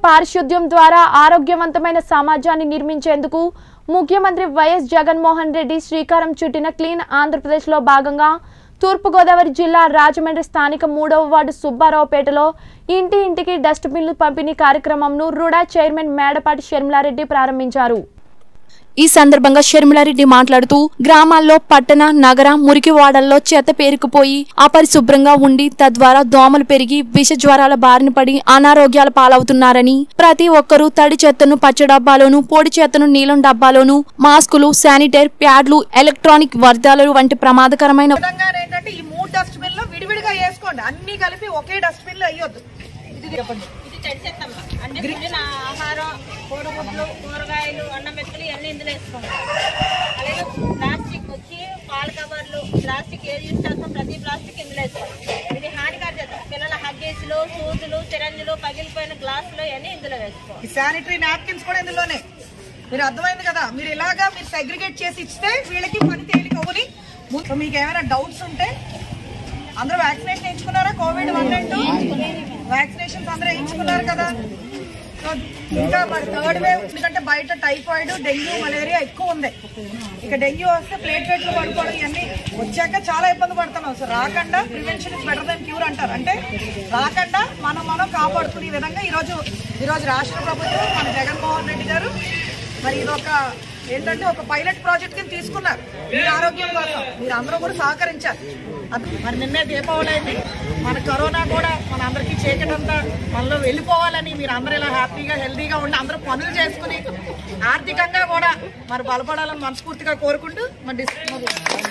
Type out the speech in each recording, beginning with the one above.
పారిశుద్ధ్యం ద్వారా ఆరోగ్యవంతమైన సమాజాన్ని నిర్మించేందుకు ముఖ్యమంత్రి వైఎస్ జగన్మోహన్ రెడ్డి శ్రీకారం చుట్టిన క్లీన్ ఆంధ్రప్రదేశ్లో భాగంగా తూర్పుగోదావరి జిల్లా రాజమండ్రి స్థానిక మూడవ వార్డు సుబ్బారావుపేటలో ఇంటి ఇంటికి డస్ట్బిన్లు పంపిణీ కార్యక్రమంను రుడా చైర్మన్ మేడపాటి షర్మిలారెడ్డి ప్రారంభించారు ఈ సందర్భంగా షర్మిలారెడ్డి మాట్లాడుతూ గ్రామాల్లో పట్టణ నగర మురికి వాడల్లో చెత్త పేరుకుపోయి అపరిశుభ్రంగా ఉండి తద్వారా దోమలు పెరిగి విష జ్వరాల బారిన పడి అనారోగ్యాల పాలవుతున్నారని ప్రతి ఒక్కరూ తడి చెత్తను పచ్చ డబ్బాలోను పొడి చెత్తను నీలం డబ్బాలోను మాస్కులు శానిటైర్ ప్యాడ్లు ఎలక్ట్రానిక్ వర్ధాలు వంటి ప్రమాదకరమైన విధంగా ఏంటంటే ఈ మూడు డస్ట్బిన్ లో విడివిడిగా వేసుకోండి అన్ని కలిపి ఒకే డస్ట్బిన్ లో వేయొద్దు ఇది చెప్పండి ఇది చెడిచేస్తామ్మా అంటే మిగిలిన ఆహారం కోడిగుడ్లు కూరగాయలు అన్నం మెతుకులు ఇవన్నీ ఇందులో వేసుకోండి అలాగే ప్లాస్టిక్ వచ్చి పాల కవర్లు ప్లాస్టిక్ ఏది యూజ్ చేస్తాం ప్రతి ప్లాస్టిక్ ఇందులో వేసుకోండి ఇది హానికారం చేస్తాం పిల్లల హగ్గీసులు సూదులు సిరంజులు పగిలిపోయిన గ్లాసులు ఇవన్నీ ఇందులో వేసుకోండి ఈ శానిటరీ నాప్కిన్స్ కూడా ఇందులోనే మీరు అర్థమైంది కదా మీరు ఇలాగా మీరు సెగ్రిగేట్ చేసి ఇస్తే వీళ్ళకి పని తేలిక అవ్వని ముందు మీకు ఏమైనా డౌట్స్ ఉంటే అందరూ వ్యాక్సినేషన్ వేయించుకున్నారా Covid one and two vaccinations అందరూ వేయించుకున్నారు కదా సో ఇంకా మరి థర్డ్ వేవ్ ఎందుకంటే బయట టైఫాయిడ్ డెంగ్యూ మలేరియా ఎక్కువ ఉంది ఇక డెంగ్యూ వస్తే ప్లేట్లెట్లు పడుకోవడం ఇవన్నీ వచ్చాక చాలా ఇబ్బంది పడుతున్నాం సో రాకుండా prevention is better than cure అంటారు అంటే రాకుండా మనం మనం కాపాడుకునే విధంగా ఈరోజు ఈరోజు రాష్ట్ర ప్రభుత్వం మన జగన్మోహన్ రెడ్డి గారు మరి ఇది ఒక ఏంటంటే ఒక పైలట్ ప్రాజెక్ట్ కింద తీసుకున్నారు మీ ఆరోగ్యం కోసం మీరు అందరూ కూడా సహకరించారు అది మరి నిన్నే దీపావళి అయింది మన కరోనా కూడా మన అందరికీ చీకటంతా మనలో వెళ్ళిపోవాలని మీరు అందరూ ఇలా హ్యాపీగా హెల్తీగా ఉండి అందరూ పనులు చేసుకుని ఆర్థికంగా కూడా మరి బలపడాలని మనస్ఫూర్తిగా కోరుకుంటూ మరి డిస్- మరి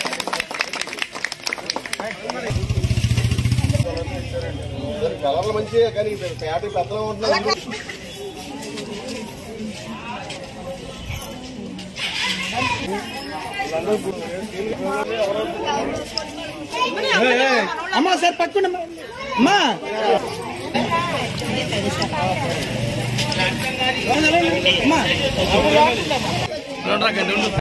కలర్లు మంచిగా కానీ ప్యాటరీ పెద్దగా ఉంటున్నాయి అమ్మా సార్ పట్టుకోండి అమ్మా అమ్మా